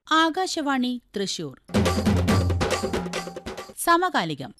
ആകാശവാണി തൃശൂർ സമകാലികം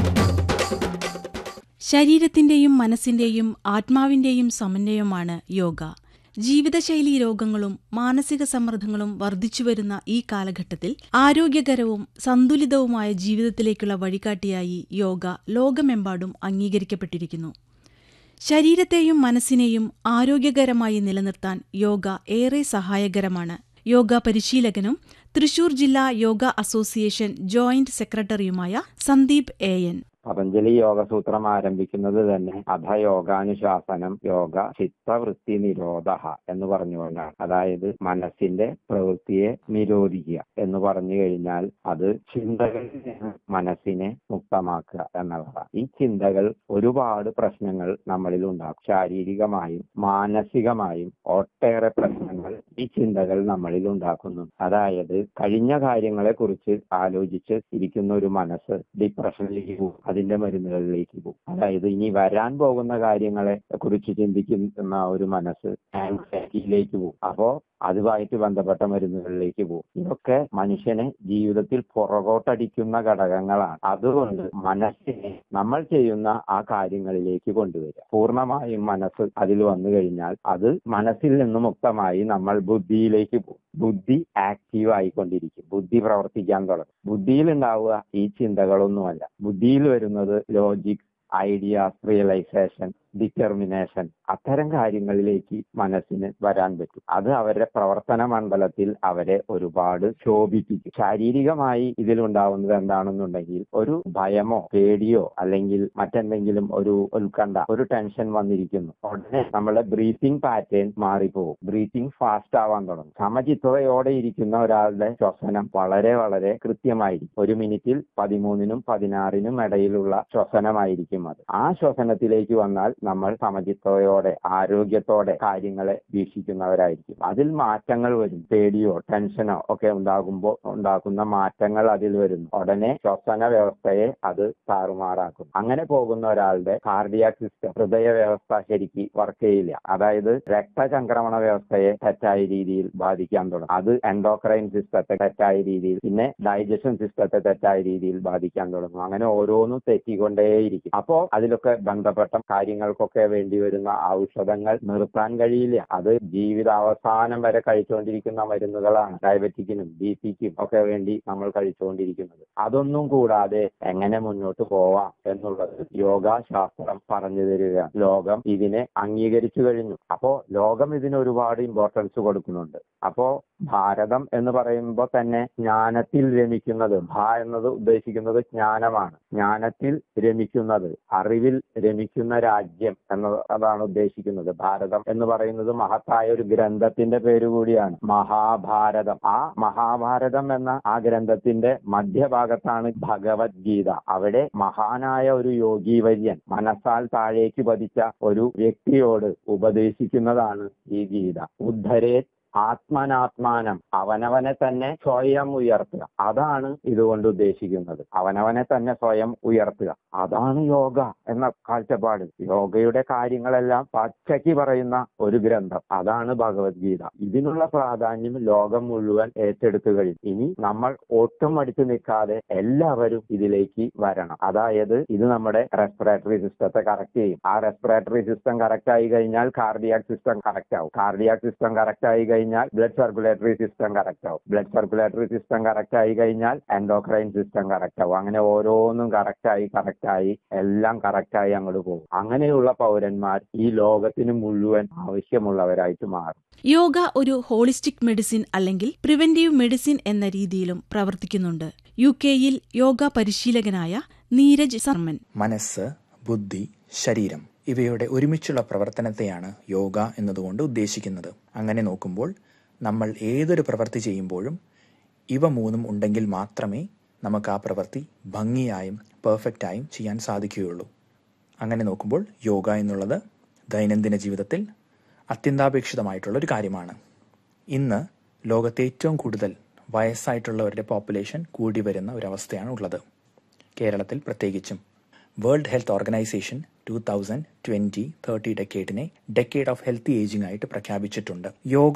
ശരീരത്തിന്റെയും മനസ്സിന്റെയും ആത്മാവിന്റെയും സമന്വയമാണ് യോഗ ജീവിതശൈലീ രോഗങ്ങളും മാനസിക സമ്മർദ്ദങ്ങളും വർദ്ധിച്ചുവരുന്ന ഈ കാലഘട്ടത്തിൽ ആരോഗ്യകരവും സന്തുലിതവുമായ ജീവിതത്തിലേക്കുള്ള വഴികാട്ടിയായി യോഗ ലോകമെമ്പാടും അംഗീകരിക്കപ്പെട്ടിരിക്കുന്നു ശരീരത്തെയും മനസ്സിനെയും ആരോഗ്യകരമായി നിലനിർത്താൻ യോഗ ഏറെ സഹായകരമാണ് യോഗ പരിശീലകനും തൃശൂർ ജില്ലാ യോഗ അസോസിയേഷൻ ജോയിന്റ് സെക്രട്ടറിയുമായ സന്ദീപ് എ എൻ പതഞ്ജലി യോഗസൂത്രം ആരംഭിക്കുന്നത് തന്നെ അധയോഗാനുശാസനം യോഗ ചിത്തവൃത്തി നിരോധ എന്ന് പറഞ്ഞുകൊണ്ടാണ് അതായത് മനസ്സിന്റെ പ്രവൃത്തിയെ നിരോധിക്കുക എന്ന് പറഞ്ഞു കഴിഞ്ഞാൽ അത് ചിന്തകളിൽ നിന്ന് മനസ്സിനെ മുക്തമാക്കുക എന്നുള്ളതാണ് ഈ ചിന്തകൾ ഒരുപാട് പ്രശ്നങ്ങൾ നമ്മളിൽ ഉണ്ടാക്കും ശാരീരികമായും മാനസികമായും ഒട്ടേറെ പ്രശ്നങ്ങൾ ഈ ചിന്തകൾ നമ്മളിൽ ഉണ്ടാക്കുന്നു അതായത് കഴിഞ്ഞ കാര്യങ്ങളെ കുറിച്ച് ആലോചിച്ച് ഇരിക്കുന്ന ഒരു മനസ്സ് ഡിപ്രഷനിലേക്ക് പോകും അതിന്റെ മരുന്നുകളിലേക്ക് പോകും അതായത് ഇനി വരാൻ പോകുന്ന കാര്യങ്ങളെ കുറിച്ച് ചിന്തിക്കുന്ന ഒരു മനസ്സ് ആൻസൈറ്റിയിലേക്ക് പോകും അപ്പോ അതുമായിട്ട് ബന്ധപ്പെട്ട മരുന്നുകളിലേക്ക് പോകും ഇതൊക്കെ മനുഷ്യനെ ജീവിതത്തിൽ പുറകോട്ടടിക്കുന്ന ഘടകങ്ങളാണ് അതുകൊണ്ട് മനസ്സിനെ നമ്മൾ ചെയ്യുന്ന ആ കാര്യങ്ങളിലേക്ക് കൊണ്ടുവരിക പൂർണ്ണമായും മനസ്സ് അതിൽ വന്നു കഴിഞ്ഞാൽ അത് മനസ്സിൽ നിന്ന് മുക്തമായി നമ്മൾ ബുദ്ധിയിലേക്ക് പോകും ബുദ്ധി ആക്റ്റീവ് ആയിക്കൊണ്ടിരിക്കും ബുദ്ധി പ്രവർത്തിക്കാൻ തുടങ്ങും ബുദ്ധിയിൽ ഉണ്ടാവുക ഈ ചിന്തകളൊന്നുമല്ല ബുദ്ധിയിൽ വരുന്നത് ലോജിക് ഐഡിയാസ് റിയലൈസേഷൻ ഡിറ്റർമിനേഷൻ അത്തരം കാര്യങ്ങളിലേക്ക് മനസ്സിന് വരാൻ പറ്റും അത് അവരുടെ പ്രവർത്തന മണ്ഡലത്തിൽ അവരെ ഒരുപാട് ശോഭിപ്പിക്കും ശാരീരികമായി ഇതിലുണ്ടാവുന്നത് എന്താണെന്നുണ്ടെങ്കിൽ ഒരു ഭയമോ പേടിയോ അല്ലെങ്കിൽ മറ്റെന്തെങ്കിലും ഒരു ഉത്കണ്ഠ ഒരു ടെൻഷൻ വന്നിരിക്കുന്നു ഉടനെ നമ്മുടെ ബ്രീത്തിങ് പാറ്റേൺ മാറിപ്പോകും ബ്രീത്തിങ് ഫാസ്റ്റ് ആവാൻ തുടങ്ങും സമചിത്തതയോടെ ഇരിക്കുന്ന ഒരാളുടെ ശ്വസനം വളരെ വളരെ കൃത്യമായിരിക്കും ഒരു മിനിറ്റിൽ പതിമൂന്നിനും പതിനാറിനും ഇടയിലുള്ള ശ്വസനമായിരിക്കും അത് ആ ശ്വസനത്തിലേക്ക് വന്നാൽ നമ്മൾ സമചിത്തതയോടെ ആരോഗ്യത്തോടെ കാര്യങ്ങളെ വീക്ഷിക്കുന്നവരായിരിക്കും അതിൽ മാറ്റങ്ങൾ വരും പേടിയോ ടെൻഷനോ ഒക്കെ ഉണ്ടാകുമ്പോൾ ഉണ്ടാക്കുന്ന മാറ്റങ്ങൾ അതിൽ വരുന്നു ഉടനെ ശ്വസന വ്യവസ്ഥയെ അത് താറുമാറാക്കും അങ്ങനെ പോകുന്ന ഒരാളുടെ കാർഡിയാക് സിസ്റ്റം ഹൃദയ വ്യവസ്ഥ ശരിക്ക് വർക്ക് ചെയ്യില്ല അതായത് രക്തചംക്രമണ വ്യവസ്ഥയെ തെറ്റായ രീതിയിൽ ബാധിക്കാൻ തുടങ്ങും അത് എൻഡോക്രൈൻ സിസ്റ്റത്തെ തെറ്റായ രീതിയിൽ പിന്നെ ഡൈജഷൻ സിസ്റ്റത്തെ തെറ്റായ രീതിയിൽ ബാധിക്കാൻ തുടങ്ങും അങ്ങനെ ഓരോന്നും തെറ്റിക്കൊണ്ടേയിരിക്കും അപ്പോ അതിലൊക്കെ ബന്ധപ്പെട്ട കാര്യങ്ങൾക്കൊക്കെ വേണ്ടി വരുന്ന ഔഷധങ്ങൾ നിർത്താൻ കഴിയില്ല അത് ജീവിതാവസാനം വരെ കഴിച്ചുകൊണ്ടിരിക്കുന്ന മരുന്നുകളാണ് ഡയബറ്റിക്കിനും ബി പിക്കും ഒക്കെ വേണ്ടി നമ്മൾ കഴിച്ചുകൊണ്ടിരിക്കുന്നത് അതൊന്നും കൂടാതെ എങ്ങനെ മുന്നോട്ട് പോവാം എന്നുള്ളത് യോഗാശാസ്ത്രം പറഞ്ഞു തരിക ലോകം ഇതിനെ അംഗീകരിച്ചു കഴിഞ്ഞു അപ്പോ ലോകം ഇതിന് ഒരുപാട് ഇമ്പോർട്ടൻസ് കൊടുക്കുന്നുണ്ട് അപ്പോ ഭാരതം എന്ന് പറയുമ്പോൾ തന്നെ ജ്ഞാനത്തിൽ രമിക്കുന്നത് ഭ എന്നത് ഉദ്ദേശിക്കുന്നത് ജ്ഞാനമാണ് ജ്ഞാനത്തിൽ രമിക്കുന്നത് അറിവിൽ രമിക്കുന്ന രാജ്യം എന്നത് അതാണ് ഉദ്ദേശിക്കുന്നത് ഭാരതം എന്ന് പറയുന്നത് മഹത്തായ ഒരു ഗ്രന്ഥത്തിന്റെ പേര് കൂടിയാണ് മഹാഭാരതം ആ മഹാഭാരതം എന്ന ആ ഗ്രന്ഥത്തിന്റെ മധ്യഭാഗത്താണ് ഭഗവത്ഗീത അവിടെ മഹാനായ ഒരു യോഗീവര്യൻ മനസ്സാൽ താഴേക്ക് പതിച്ച ഒരു വ്യക്തിയോട് ഉപദേശിക്കുന്നതാണ് ഈ ഗീത ഉദ്ധരേ ആത്മനാത്മാനം അവനവനെ തന്നെ സ്വയം ഉയർത്തുക അതാണ് ഇതുകൊണ്ട് ഉദ്ദേശിക്കുന്നത് അവനവനെ തന്നെ സ്വയം ഉയർത്തുക അതാണ് യോഗ എന്ന കാഴ്ചപ്പാട് യോഗയുടെ കാര്യങ്ങളെല്ലാം പച്ചയ്ക്ക് പറയുന്ന ഒരു ഗ്രന്ഥം അതാണ് ഭഗവത്ഗീത ഇതിനുള്ള പ്രാധാന്യം ലോകം മുഴുവൻ ഏറ്റെടുത്തു കഴിഞ്ഞു ഇനി നമ്മൾ ഒട്ടും മടിച്ചു നിൽക്കാതെ എല്ലാവരും ഇതിലേക്ക് വരണം അതായത് ഇത് നമ്മുടെ റെസ്പിറേറ്ററി സിസ്റ്റത്തെ കറക്റ്റ് ചെയ്യും ആ റെസ്പിറേറ്ററി സിസ്റ്റം കറക്റ്റ് ആയി കഴിഞ്ഞാൽ കാർഡിയാക് സിസ്റ്റം കറക്റ്റ് ആവും കാർഡിയാക് സിസ്റ്റം കറക്റ്റ് ആയി കഴിഞ്ഞാൽ ബ്ലഡ് സർക്കുലേറ്ററി സിസ്റ്റം കറക്റ്റ് ആവും ബ്ലഡ് സർക്കുലേറ്ററി സിസ്റ്റം കറക്റ്റ് ആയി കഴിഞ്ഞാൽ എൻഡോക്രൈൻ സിസ്റ്റം കറക്റ്റ് ആവും അങ്ങനെ ഓരോന്നും കറക്റ്റ് ആയി കറക്റ്റ് ആയി എല്ലാം കറക്റ്റ് ആയി അങ്ങോട്ട് പോകും അങ്ങനെയുള്ള പൗരന്മാർ ഈ ലോകത്തിന് മുഴുവൻ ആവശ്യമുള്ളവരായിട്ട് മാറും യോഗ ഒരു ഹോളിസ്റ്റിക് മെഡിസിൻ അല്ലെങ്കിൽ പ്രിവെന്റീവ് മെഡിസിൻ എന്ന രീതിയിലും പ്രവർത്തിക്കുന്നുണ്ട് യു കെയിൽ യോഗ പരിശീലകനായ നീരജ് സർമൻ മനസ്സ് ബുദ്ധി ശരീരം ഇവയുടെ ഒരുമിച്ചുള്ള പ്രവർത്തനത്തെയാണ് യോഗ എന്നതുകൊണ്ട് ഉദ്ദേശിക്കുന്നത് അങ്ങനെ നോക്കുമ്പോൾ നമ്മൾ ഏതൊരു പ്രവൃത്തി ചെയ്യുമ്പോഴും ഇവ മൂന്നും ഉണ്ടെങ്കിൽ മാത്രമേ നമുക്ക് ആ പ്രവൃത്തി ഭംഗിയായും പെർഫെക്റ്റായും ചെയ്യാൻ സാധിക്കുകയുള്ളൂ അങ്ങനെ നോക്കുമ്പോൾ യോഗ എന്നുള്ളത് ദൈനംദിന ജീവിതത്തിൽ അത്യന്താപേക്ഷിതമായിട്ടുള്ള ഒരു കാര്യമാണ് ഇന്ന് ലോകത്തെ ഏറ്റവും കൂടുതൽ വയസ്സായിട്ടുള്ളവരുടെ പോപ്പുലേഷൻ കൂടി വരുന്ന ഒരവസ്ഥയാണ് ഉള്ളത് കേരളത്തിൽ പ്രത്യേകിച്ചും world health organisation two thousand twenty thirty ഡെക്കേഡിനെ ഡെക്കേഡ് ഓഫ് ഹെൽത്തി ഏജിംഗ് ആയിട്ട് പ്രഖ്യാപിച്ചിട്ടുണ്ട് യോഗ